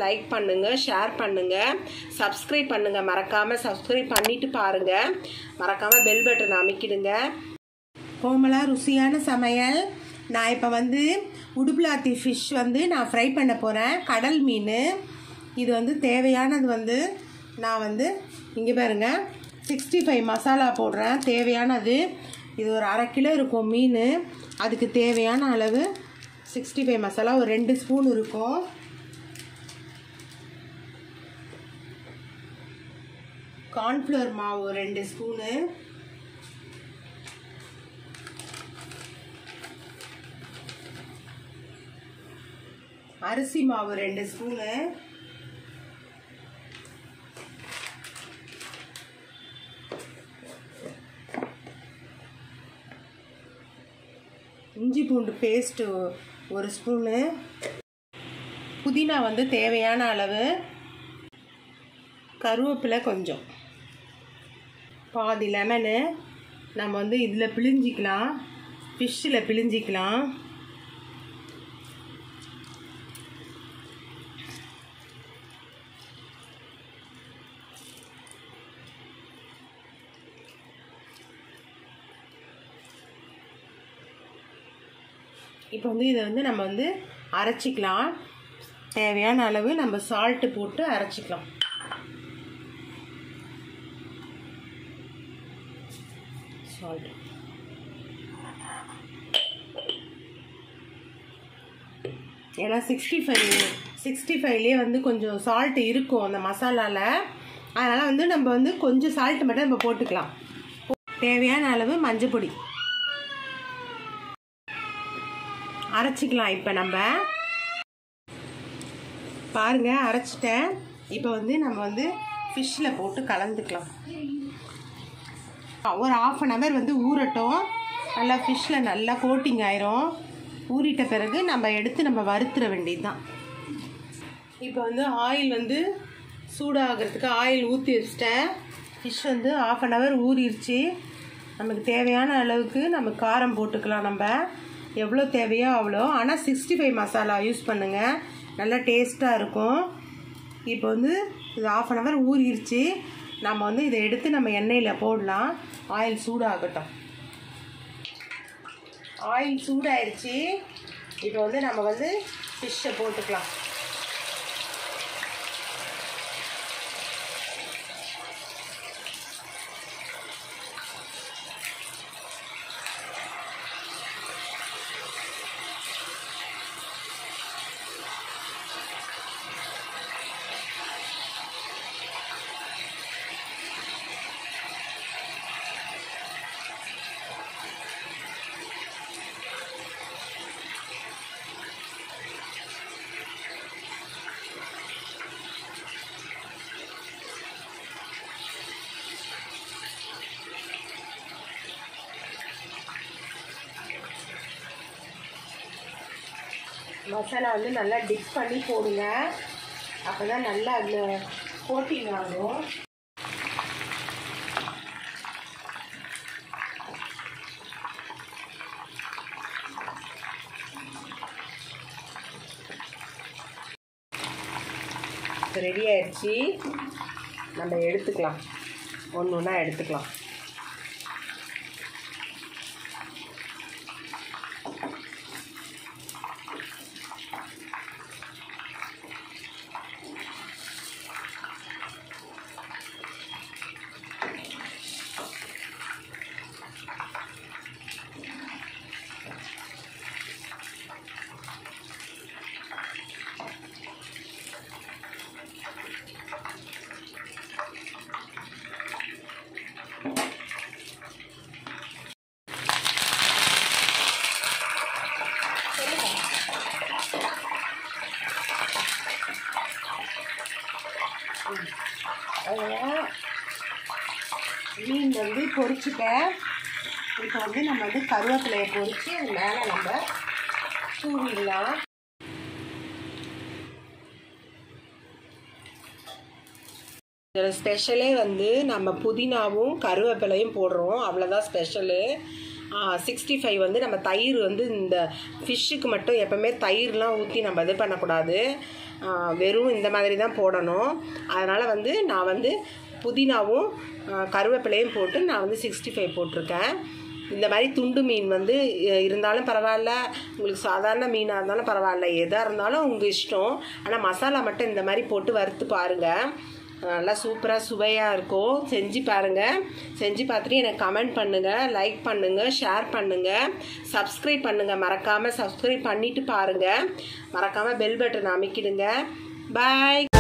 like பண்ணுங்கள் share பண்ணுங்கள் subscribe பண்ணுங்கள் மறக்காமல் சப்ஸ்கிரைப் பண்ணிவிட்டு பாருங்கள் மறக்காமல் பெல் பட்டன் அமைக்கிடுங்க கோமலா ருசியான சமையல் நான் இப்போ வந்து உடுப்புலாத்தி ஃபிஷ் வந்து நான் ஃப்ரை பண்ண போகிறேன் கடல் மீன் இது வந்து தேவையானது வந்து நான் வந்து இங்கே பாருங்க சிக்ஸ்டி ஃபைவ் மசாலா போடுறேன் தேவையானது இது ஒரு அரை கிலோ இருக்கும் மீன் அதுக்கு தேவையான அளவு சிக்ஸ்டி ஃபைவ் மசாலா ஒரு ரெண்டு ஸ்பூன் இருக்கும் கார்ன்ஃப்ளவர் மாவு ஒரு ரெண்டு ஸ்பூனு அரிசி மாவு ரெண்டு ஸ்பூனு இஞ்சி பூண்டு பேஸ்ட்டு ஒரு ஸ்பூனு புதினா வந்து தேவையான அளவு கருவேப்பிலை கொஞ்சம் பாதி லெமனு நம்ம வந்து இதில் பிழிஞ்சிக்கலாம் ஃபிஷ்ஷில் பிழிஞ்சிக்கலாம் இப்போ வந்து இதை வந்து நம்ம வந்து அரைச்சிக்கலாம் தேவையான அளவு நம்ம சால்ட்டு போட்டு அரைச்சிக்கலாம் சால்ட் ஏன்னா சிக்ஸ்டி ஃபைவ் சிக்ஸ்டி ஃபைவ்லேயே வந்து கொஞ்சம் சால்ட் இருக்கும் அந்த மசாலாவில் அதனால் வந்து நம்ம வந்து கொஞ்சம் சால்ட் மட்டும் நம்ம போட்டுக்கலாம் தேவையான அளவு மஞ்சள் பொடி அரைச்சிக்கலாம் இப்போ நம்ம பாருங்க அரைச்சிட்டேன் இப்போ வந்து நம்ம வந்து ஃபிஷ்ஷில் போட்டு கலந்துக்கலாம் ஒரு ஆஃப் அன் ஹவர் வந்து ஊறட்டும் நல்லா ஃபிஷ்ஷில் நல்லா கோட்டிங் ஆயிரும் ஊறிட்ட பிறகு நம்ம எடுத்து நம்ம வறுத்துற வேண்டியது தான் இப்போ வந்து ஆயில் வந்து சூடாகிறதுக்கு ஆயில் ஊற்றி வச்சிட்டேன் ஃபிஷ் வந்து ஆஃப் அன் ஹவர் ஊறிடுச்சு நமக்கு தேவையான அளவுக்கு நம்ம காரம் போட்டுக்கலாம் நம்ம எவ்வளோ தேவையோ அவ்வளோ ஆனால் சிக்ஸ்டி ஃபைவ் மசாலா யூஸ் பண்ணுங்கள் நல்லா டேஸ்ட்டாக இருக்கும் இப்போ வந்து இது ஆஃப் அன் ஹவர் ஊறிடுச்சு நம்ம வந்து இதை எடுத்து நம்ம எண்ணெயில் போடலாம் ஆயில் சூடாகட்டும் ஆயில் சூடாயிடுச்சு இப்போ வந்து நம்ம வந்து ஃபிஷ்ஷை போட்டுக்கலாம் மசாலா வந்து நல்லா டிப் பண்ணி போடுங்க அப்போ தான் நல்லா அதில் கோட்டிங் ஆகும் ரெடி ஆயிடுச்சு நம்ம எடுத்துக்கலாம் ஒன்று ஒன்றா எடுத்துக்கலாம் அதில் மீன் வந்து பொரிச்சுட்டேன் இப்போ வந்து நம்ம வந்து கருவேப்பிலையை பொரித்து அது மேலே நம்ம தூவிடலாம் இதில் ஸ்பெஷலே வந்து நம்ம புதினாவும் கருவேப்பிலையும் போடுறோம் அவ்வளோதான் ஸ்பெஷலு சிக்ஸ்டி ஃபைவ் வந்து நம்ம தயிர் வந்து இந்த ஃபிஷ்ஷுக்கு மட்டும் எப்போவுமே தயிர்லாம் ஊற்றி நம்ம இது பண்ணக்கூடாது ஆ, வெறும் இந்த மாதிரி தான் போடணும் அதனால் வந்து நான் வந்து புதினாவும் ஆ, கருவேப்பிலையும் போட்டு நான் வந்து சிக்ஸ்டி ஃபைவ் போட்டிருக்கேன் இந்த மாதிரி துண்டு மீன் வந்து அஹ், இருந்தாலும் பரவாயில்ல உங்களுக்கு சாதாரண மீனாக இருந்தாலும் பரவாயில்ல எதாக இருந்தாலும் உங்கள் இஷ்டம் ஆனால் மசாலா மட்டும் இந்த மாதிரி போட்டு வறுத்து பாருங்கள் நல்லா சூப்பராக சுவையாக இருக்கும் செஞ்சு பாருங்கள் செஞ்சு பார்த்துட்டு எனக்கு கமெண்ட் பண்ணுங்கள் லைக் பண்ணுங்கள் ஷேர் பண்ணுங்கள் சப்ஸ்கிரைப் பண்ணுங்கள் மறக்காமல் சப்ஸ்கிரைப் பண்ணிவிட்டு பாருங்கள் மறக்காமல் பெல் பட்டன் அமைக்கிடுங்க பாய்